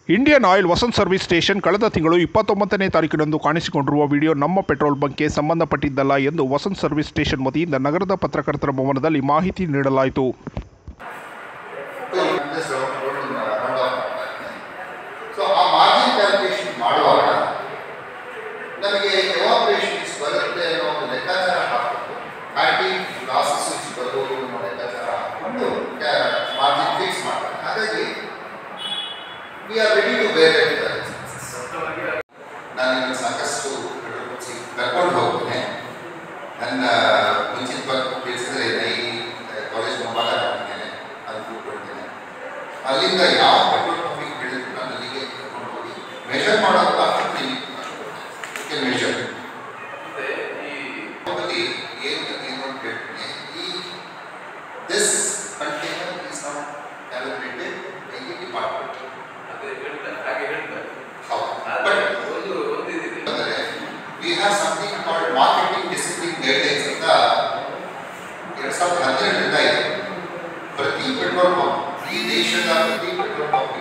Indian oil Vasant service station ಕಳೆದ ತಿಂಗಳು ಇಪ್ಪತ್ತೊಂಬತ್ತನೇ ತಾರೀಕಿನಂದು ಕಾಣಿಸಿಕೊಂಡಿರುವ ವಿಡಿಯೋ ನಮ್ಮ ಪೆಟ್ರೋಲ್ ಬಂಕ್ಗೆ ಸಂಬಂಧಪಟ್ಟಿದ್ದಲ್ಲ ಎಂದು ವಸಂತ್ ಸರ್ವಿಸ್ ಸ್ಟೇಷನ್ ವತಿಯಿಂದ ನಗರದ ಪತ್ರಕರ್ತರ ಭವನದಲ್ಲಿ ಮಾಹಿತಿ ನೀಡಲಾಯಿತು ಸೊ ಆ ಮಾರ್ಜಿನ್ ಕ್ಯಾಲ್ಕುಲೇಷನ್ ಮಾಡುವಾಗ ನಮಗೆ ಎವಾಪರೇಷನ್ಸ್ ಬರುತ್ತೆ ಅನ್ನೋ ಒಂದು ಲೆಕ್ಕಾಚಾರ ಹಾಕಬೇಕು ಫ್ಯಾಟಿ ಲಾಸಸ್ ಬರ್ಬೋದು ಅನ್ನೋ ಲೆಕ್ಕಾಚಾರ ಹಾಕೊಂಡು ಮಾರ್ಜಿನ್ ಫಿಕ್ಸ್ ಮಾಡ್ತಾರೆ ಹಾಗಾಗಿ we are ready to bear ನಾನು ನಿಮಗೆ ಸಾಕಷ್ಟು ಚಟುವಟಿಕೆ ಕರ್ಕೊಂಡು ಹೋಗ್ತೇನೆ ನನ್ನ ಮುಂಚಿತವಾಗಿ ತಿಳಿಸಿದ್ರೆ ಈ ಕಾಲೇಜ್ ಮುಂಭಾಗ ಹಾಕಿದ್ದೇನೆ ಅಲ್ಲಿ ಕೂತ್ಕೊಳ್ತೇನೆ ಅಲ್ಲಿಂದ ಯಾವ ಪೆಟ್ರೋಲ್ ಪಂಪಿಗೆ ಹೇಳಿದ್ರು ನಾನು ಅಲ್ಲಿಗೆ ಕರ್ಕೊಂಡು ಹೋಗಿ ಮೆಷರ್ ಮಾಡೋದು ಹಾಕ್ತೀನಿ ಮೆಷರ್ ಅಲ್ಲಿ ಏನು ಏನು ಅಂತ ಹೇಳ್ತೀನಿ ಈ this container is not calibrated by the department ಹೌದು ಬಟ್ ಅಂದರೆ we have something called marketing discipline guidelines ಅಂತ ಎರಡು ಸಾವಿರದ ಹನ್ನೆರಡರಿಂದ ಇದೆ ಪ್ರತಿ ಪೆಟ್ರೋಲ್ ಪಂಪ್ ಈ ದೇಶದ ಪ್ರತಿ ಪೆಟ್ರೋಲ್ ಪಂಪ್